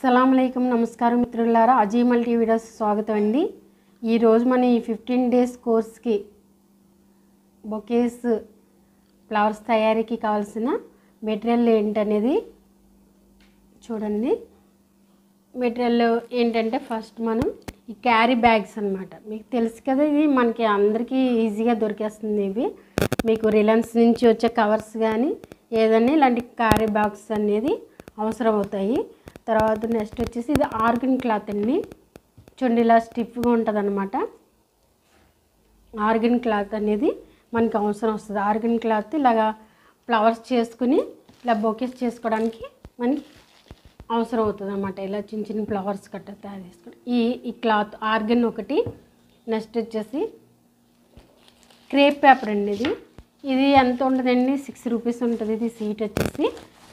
అస్సలం అయికం నమస్కారం మిత్రులారా అజయ్ మల్టీ వీడియోస్ స్వాగతం అండి ఈరోజు మన ఈ ఫిఫ్టీన్ డేస్ కోర్స్కి బొకేస్ ఫ్లవర్స్ తయారీకి కావాల్సిన మెటీరియల్ ఏంటనేది చూడండి మెటీరియల్ ఏంటంటే ఫస్ట్ మనం ఈ క్యారీ బ్యాగ్స్ అన్నమాట మీకు తెలుసు కదా ఇది మనకి అందరికీ ఈజీగా దొరికేస్తుంది ఇవి మీకు రిలయన్స్ నుంచి వచ్చే కవర్స్ కానీ ఏదన్నా ఇలాంటి క్యారీ బ్యాగ్స్ అనేది అవసరం అవుతాయి తర్వాత నెక్స్ట్ వచ్చేసి ఇది ఆర్గన్ క్లాత్ అండి చూడండి ఇలా స్టిఫ్గా ఉంటుంది అనమాట ఆర్గన్ క్లాత్ అనేది మనకి అవసరం వస్తుంది ఆర్గన్ క్లాత్ ఇలాగా ఫ్లవర్స్ చేసుకుని ఇలా బొకేస్ చేసుకోవడానికి మనకి అవసరం అవుతుంది అనమాట ఇలా చిన్న చిన్న ఫ్లవర్స్ కట్ట తయారు చేసుకోవడం ఈ ఈ క్లాత్ ఆర్గన్ ఒకటి నెక్స్ట్ వచ్చేసి క్రేప్ పేపర్ అండి ఇది ఇది ఎంత ఉంటుందండి సిక్స్ రూపీస్ ఉంటుంది ఇది సీట్ వచ్చేసి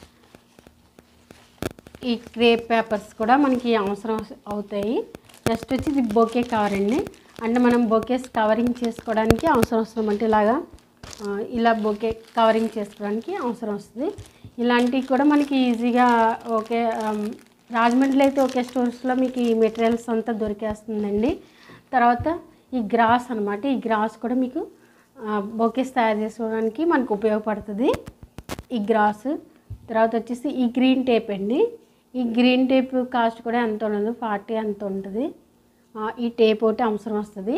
ఈ క్రేప్ పేపర్స్ కూడా మనకి అవసరం అవుతాయి నెక్స్ట్ వచ్చి ఇది బొకే కవర్ అండి అంటే మనం బొకేస్ కవరింగ్ చేసుకోవడానికి అవసరం వస్తుంది అంటే ఇలాగా ఆ, ఇలా బొకే కవరింగ్ చేసుకోవడానికి అవసరం వస్తుంది ఇలాంటివి కూడా మనకి ఈజీగా ఓకే ఆమ్, రాజమండ్రిలో అయితే ఒకే స్టోర్స్లో మీకు ఈ మెటీరియల్స్ అంతా దొరికేస్తుందండి తర్వాత ఈ గ్రాస్ అనమాట ఈ గ్రాస్ కూడా మీకు బొకేస్ తయారు చేసుకోవడానికి మనకు ఉపయోగపడుతుంది ఈ గ్రాస్ తర్వాత వచ్చేసి ఈ గ్రీన్ టేప్ అండి ఈ గ్రీన్ టేప్ కాస్ట్ కూడా ఎంత ఉండదు ఫార్టీ ఎంత ఉంటుంది ఆ, ఈ టేప్ ఒకటి అవసరం వస్తుంది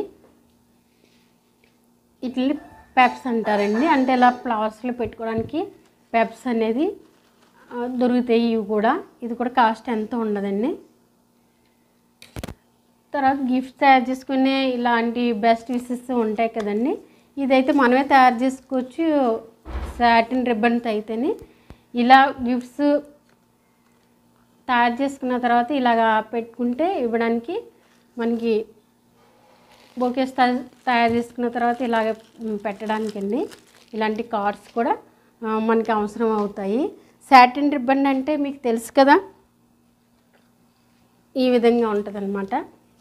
ఇట్లా పెప్స్ అంటారండి అంటే ఇలా ఫ్లవర్స్లో పెట్టుకోవడానికి పెప్స్ అనేది ఆ, దొరుకుతాయి ఇవి కూడా ఇది కూడా కాస్ట్ ఎంత ఉండదండి తర్వాత గిఫ్ట్స్ తయారు చేసుకునే ఇలాంటి బెస్ట్ విషెస్ ఉంటాయి కదండి ఇదైతే మనమే తయారు చేసుకోవచ్చు సాటిన్ రిబ్బన్తో అయితేనే ఇలా గిఫ్ట్స్ తయారు చేసుకున్న తర్వాత ఇలాగా పెట్టుకుంటే ఇవ్వడానికి మనకి బొకేస్ తయ- తయారు చేసుకున్న తర్వాత ఇలాగ మ్, పెట్టడానికండి ఇలాంటి కార్డ్స్ కూడా ఆ, మనకి అవసరం అవుతాయి సాటిన్ రిబ్బన్ అంటే మీకు తెలుసు కదా ఈ విధంగా ఉంటుంది అనమాట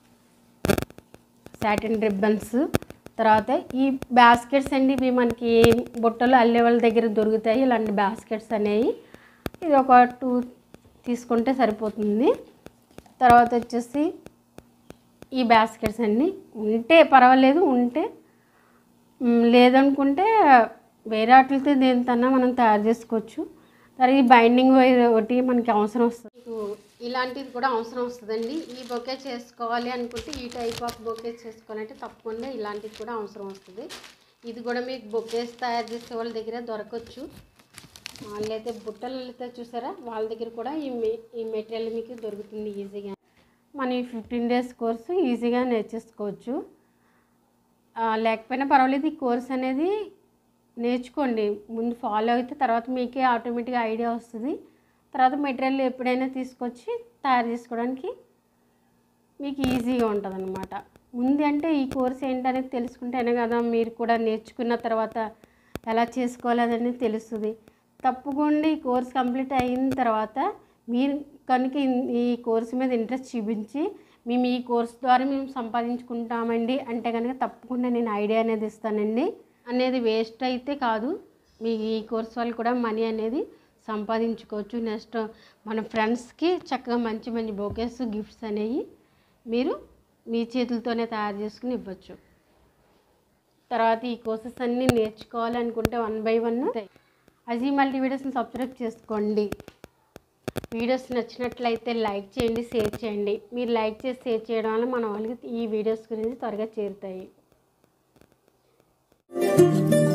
సాటిన్ రిబ్బన్స్ తర్వాత ఈ బాస్కెట్స్ అండి ఇవి మనకి బుట్టలు అల్లే వాళ్ళ దగ్గర దొరుకుతాయి ఇలాంటి బాస్కెట్స్ అనేవి ఇది ఒక టూ తీసుకుంటే సరిపోతుంది తర్వాత వచ్చేసి ఈ బాస్కెట్స్ అన్నీ ఉంటే పర్వాలేదు ఉంటే మ్, లేదనుకుంటే వేరే వాటితో దేనితోన్నా మనం తయారు చేసుకోవచ్చు తర్వాత ఈ బైండింగ్ వైర్ ఒకటి మనకి అవసరం వస్తుంది మీకు ఇలాంటిది కూడా అవసరం వస్తుందండి ఈ బొకే చేసుకోవాలి అనుకుంటే ఈ టైప్ ఆఫ్ బొకే చేసుకోవాలంటే తప్పకుండా ఇలాంటిది కూడా అవసరం వస్తుంది ఇది కూడా మీకు బొకేస్ తయారు చేసే వాళ్ళ దగ్గర దొరకవచ్చు వాళ్ళైతే బుట్టలు అయితే చూసారా వాళ్ళ దగ్గర కూడా ఈ మె ఈ మెటీరియల్ మీకు దొరుకుతుంది ఈజీగా మన ఈ ఫిఫ్టీన్ డేస్ కోర్సు ఈజీగా నేర్చేసుకోవచ్చు ఆ, లేకపోయినా పర్వాలేదు ఈ కోర్స్ అనేది నేర్చుకోండి ముందు ఫాలో అయితే తర్వాత మీకే ఆటోమేటిక్గా ఐడియా వస్తుంది తర్వాత మెటీరియల్ ఎప్పుడైనా తీసుకొచ్చి తయారు చేసుకోవడానికి మీకు ఈజీగా ఉంటుంది అనమాట ముందు అంటే ఈ కోర్స్ ఏంటనేది తెలుసుకుంటేనే కదా మీరు కూడా నేర్చుకున్న తర్వాత ఎలా చేసుకోవాలి అనేది తెలుస్తుంది తప్పకుండా ఈ కోర్స్ కంప్లీట్ అయిన తర్వాత మీరు కనుక ఇన్- ఈ కోర్స్ మీద ఇంట్రెస్ట్ చూపించి మేము ఈ కోర్స్ ద్వారా మేము సంపాదించుకుంటామండి అంటే కనుక తప్పకుండా నేను ఐడియా అనేది ఇస్తానండి అనేది వేస్ట్ అయితే కాదు మీ ఈ కోర్స్ వాళ్ళు కూడా మనీ అనేది సంపాదించుకోవచ్చు నెక్స్ట్ మన ఫ్రెండ్స్కి చక్కగా మంచి మంచి బొకేస్ గిఫ్ట్స్ అనేవి మీరు మీ చేతులతోనే తయారు చేసుకుని ఇవ్వచ్చు తర్వాత ఈ కోర్సెస్ అన్నీ నేర్చుకోవాలనుకుంటే వన్ బై వన్ అజీ మల్టీ వీడియోస్ని సబ్స్క్రైబ్ చేసుకోండి వీడియోస్ నచ్చినట్లయితే లైక్ చేయండి షేర్ చేయండి మీరు లైక్ చేసి షేర్ చేయడం వల్ల మన వాళ్ళకి ఈ వీడియోస్ గురించి త్వరగా చేరుతాయి